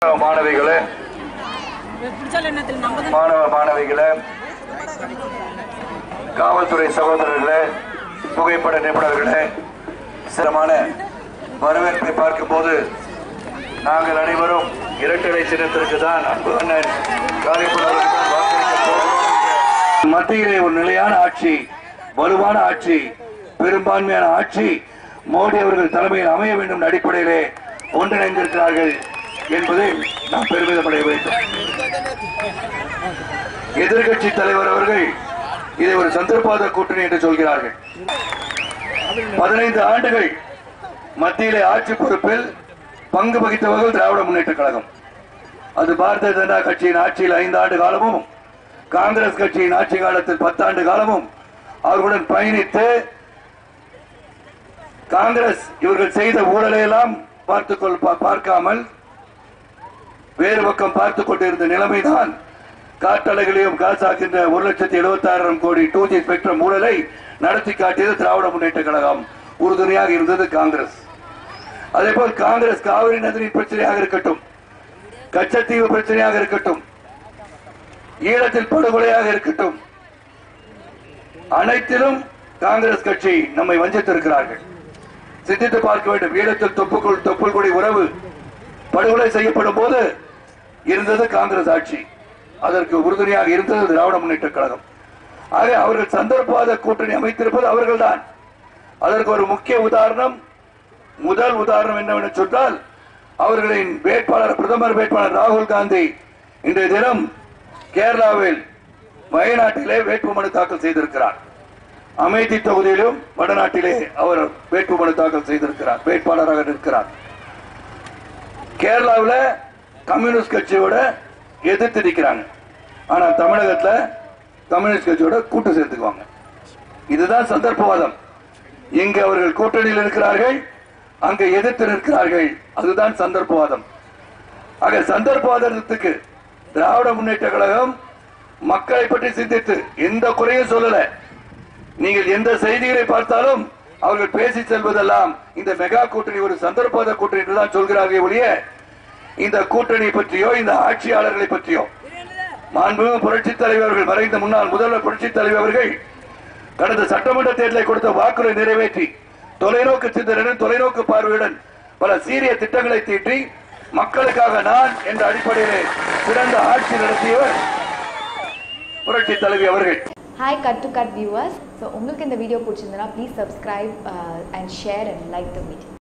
மாணவிகளே பிடிச்சாலும் என்னத்தில் நம்ம தான் மாணவ மாணவிகளே காவல்துறை சகோதரர்களே புகைப்பட நிபுணர்களே சிரமான வரவேற்பை பார்க்கும்போது நாங்கள் அனைவரும் இரட்டலை சின்னத்திற்கு தான் அன்பு அண்ணன் காளிப்பன் அவர்களுக்கு தான் வாக்களிக்கப் போகிறோம். மத்தியிலே ஒரு நிலையான ஆட்சி வலுவான ஆட்சி பெரும்பான்மையான ஆட்சி மோடி அவர்கள் தலைமையில் அமைய வேண்டும் என்ற அடிப்படையிலே ஒன்றிணைந்திருக்கிறார்கள் என்பதை நாம் பெருமிதமடைய வேண்டும் எதிர்கட்சி தலைவர் அவர்கள் இதை ஒரு சந்தர்ப்பாத கூட்டணி என்று சொல்கிறார்கள் பதினைந்து ஆண்டுகள் மத்தியிலே ஆட்சி பொறுப்பில் பங்கு வகித்தவர்கள் திராவிட முன்னேற்ற கழகம் அது பாரதிய ஜனதா கட்சியின் ஆட்சியில் ஐந்து ஆண்டு காலமும் காங்கிரஸ் கட்சியின் ஆட்சி காலத்தில் பத்தாண்டு காலமும் அவர்களுடன் பயணித்து காங்கிரஸ் இவர்கள் செய்த ஊழலை எல்லாம் பார்த்துக்கொள் பா- பார்க்காமல் வேறு பக்கம் பார்த்துக் கொண்டிருந்த நிலைமைதான் காற்றலைகளையும் காசாக்கின்ற ஒரு லட்சத்தி எழுபத்தாயிரம் கோடி டூ ஜி ஸ்பெக்ட்ரம் ஊழலை நடத்தி காட்டியது திராவிட முன்னேற்ற கழகம் உறுதுணையாக இருந்தது காங்கிரஸ் அதே போல் காங்கிரஸ் காவிரி நதியின் பிரச்சனையாக இருக்கட்டும் கச்சத்தீவு பிரச்சனையாக இருக்கட்டும் ஈழத்தில் படுகொலையாக இருக்கட்டும் அனைத்திலும் காங்கிரஸ் கட்சி நம்மை வஞ்சித்திருக்கிறார்கள் சிந்தித்து பார்க்க வேண்டும் ஈழத்தில் தொப்புக்குள் தொப்புள் கொடி உறவு படுகொலை செய்யப்படும் போது இருந்தது காங்கிரஸ் ஆட்சி அதற்கு உறுதுணையாக இருந்தது திராவிட முன்னேற்ற கழகம் ஆக அவர்கள் சந்தர்ப்பாத கூட்டணி அமைத்திருப்பது அவர்கள்தான் அதற்கு ஒரு முக்கிய உதாரணம் முதல் உதாரணம் என்னவென்று சொன்னால் அவர்களின் வேட்பாளர் பிரதமர் வேட்பாளர் ராகுல் காந்தி இன்றைய தினம் கேரளாவில் வயநாட்டிலே வேட்புமனு தாக்கல் செய்திருக்கிறார் அமேதி தொகுதியிலும் வடநாட்டிலே அவர் வேட்புமனு தாக்கல் செய்திருக்கிறார் வேட்பாளராக நிற்கிறார் கேரளாவில் கம்யூனிஸ்ட் கட்சியோட எதிர்த்து நிற்கிறாங்க ஆனா தமிழகத்துல கம்யூனிஸ்ட் கட்சியோட கூட்டு சேர்த்துக்குவாங்க இதுதான் சந்தர்ப்பவாதம் இங்கு அவர்கள் கூட்டணியில் இருக்கிறார்கள் அங்க எதிர்த்து நிற்கிறார்கள் அதுதான் சந்தர்ப்பவாதம் ஆக சந்தர்ப்பவாதத்துக்கு திராவிட முன்னேற்ற கழகம் மக்களை பற்றி சிந்தித்து எந்த குறையும் சொல்லல நீங்கள் எந்த செய்திகளை பார்த்தாலும் அவர்கள் பேசி செல்வதெல்லாம் இந்த மெகா கூட்டணி ஒரு சந்தர்ப்பவாத கூட்டணி என்றுதான் சொல்கிறார்கள் ஒழிய இந்த கூட்டணி பற்றியோ இந்த ஆட்சியாளர்களை பற்றியோ மாண்புமிகு புரட்சித் தலைவர்கள் மறைந்த முன்னாள் முதல்வர் புரட்சித் தலைவர் அவர்கள் கடந்த சட்டமன்ற தேர்தலை கொடுத்த வாக்குறுதி நிறைவேற்றி தொலைநோக்கு சிந்தனையுடன் தொலைநோக்கு பார்வையுடன் பல சீரிய திட்டங்களை தீட்டி மக்களுக்காக நான் என்ற அடிப்படையிலே சிறந்த ஆட்சி நடத்தியவர் புரட்சி தலைவி அவர்கள் hi cut to cut viewers so உங்களுக்கு இந்த வீடியோ பிடிச்சிருந்தனா please subscribe and share and like the video